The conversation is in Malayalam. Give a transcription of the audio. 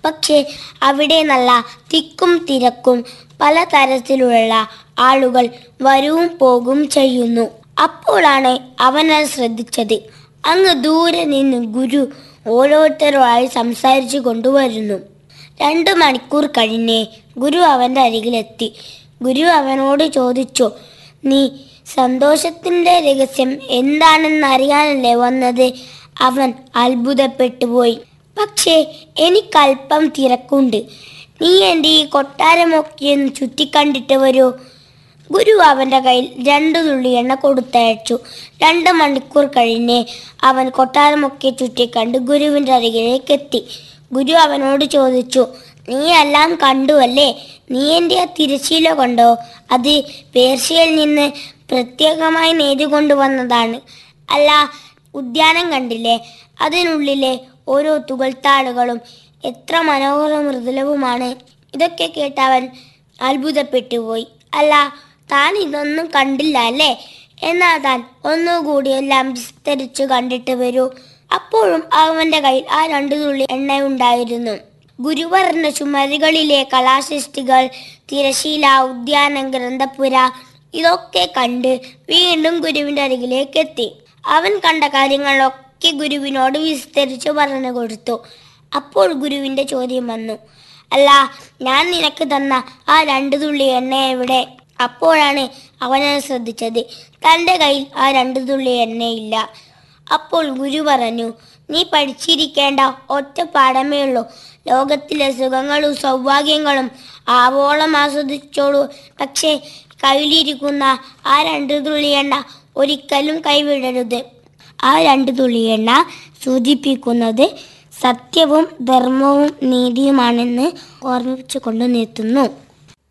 പക്ഷേ അവിടെ നല്ല തിക്കും തിരക്കും പലതരത്തിലുള്ള ആളുകൾ വരവും പോകും ചെയ്യുന്നു അപ്പോഴാണ് അവനത് ശ്രദ്ധിച്ചത് അങ്ങ് ദൂരെ നിന്ന് ഗുരു ഓരോരുത്തരുമായി സംസാരിച്ചു കൊണ്ടുവരുന്നു രണ്ടു മണിക്കൂർ കഴിഞ്ഞ് ഗുരു അവൻ്റെ അരികിലെത്തി ഗുരു അവനോട് ചോദിച്ചു നീ സന്തോഷത്തിൻ്റെ രഹസ്യം എന്താണെന്ന് അറിയാനല്ലേ വന്നത് അവൻ അത്ഭുതപ്പെട്ടു പോയി പക്ഷേ എനിക്കല്പം തിരക്കുണ്ട് നീ എൻ്റെ ഈ കൊട്ടാരമൊക്കെ ഒന്ന് ചുറ്റിക്കണ്ടിട്ട് വരൂ ഗുരു അവൻ്റെ കയ്യിൽ രണ്ടു തുള്ളി എണ്ണ കൊടുത്തയച്ചു രണ്ട് മണിക്കൂർ കഴിഞ്ഞ് അവൻ കൊട്ടാരമൊക്കെ ചുറ്റിക്കണ്ട് ഗുരുവിൻ്റെ അരികിലേക്ക് എത്തി ഗുരു അവനോട് ചോദിച്ചു നീ എല്ലാം കണ്ടു അല്ലേ നീ എൻ്റെ ആ തിരശീല കണ്ടോ അത് പേർഷ്യയിൽ നിന്ന് പ്രത്യേകമായി നെയ്തുകൊണ്ടുവന്നതാണ് അല്ല ഉദ്യാനം കണ്ടില്ലേ അതിനുള്ളിലെ ഓരോ തുകൽത്താളുകളും എത്ര മനോഹര മൃദുലവുമാണ് ഇതൊക്കെ കേട്ടവൻ അത്ഭുതപ്പെട്ടുപോയി അല്ല താൻ ഇതൊന്നും കണ്ടില്ല അല്ലേ എന്നാൽ താൻ ഒന്നുകൂടി എല്ലാം വിസ്തരിച്ചു കണ്ടിട്ട് വരൂ അപ്പോഴും അവന്റെ കയ്യിൽ ആ രണ്ടു തുള്ളി എണ്ണ ഉണ്ടായിരുന്നു ഗുരുവർണ്ണ ചുമരുകളിലെ കലാസൃഷ്ടികൾ തിരശീല ഉദ്യാനം ഗ്രന്ഥപുര ഇതൊക്കെ കണ്ട് വീണ്ടും ഗുരുവിന്റെ അരികിലേക്ക് എത്തി അവൻ കണ്ട കാര്യങ്ങളൊക്കെ ഗുരുവിനോട് വിസ്തരിച്ചു പറഞ്ഞു കൊടുത്തു അപ്പോൾ ഗുരുവിന്റെ ചോദ്യം വന്നു അല്ല ഞാൻ നിനക്ക് തന്ന ആ രണ്ടു തുള്ളി എണ്ണ എവിടെ അപ്പോഴാണ് അവനത് ശ്രദ്ധിച്ചത് തൻ്റെ കയ്യിൽ ആ രണ്ടു തുള്ളി എണ്ണയില്ല അപ്പോൾ ഗുരു പറഞ്ഞു നീ പഠിച്ചിരിക്കേണ്ട ഒറ്റ പാഠമേ ഉള്ളൂ ലോകത്തിലെ സുഖങ്ങളും സൗഭാഗ്യങ്ങളും ആവോളം ആസ്വദിച്ചോളൂ പക്ഷേ കയ്യിലിരിക്കുന്ന ആ രണ്ട് തുള്ളി എണ്ണ ഒരിക്കലും കൈവിടരുത് ആ രണ്ട് തുള്ളി എണ്ണ സൂചിപ്പിക്കുന്നത് സത്യവും ധർമ്മവും നീതിയുമാണെന്ന് ഓർമ്മിപ്പിച്ചു കൊണ്ട് നിർത്തുന്നു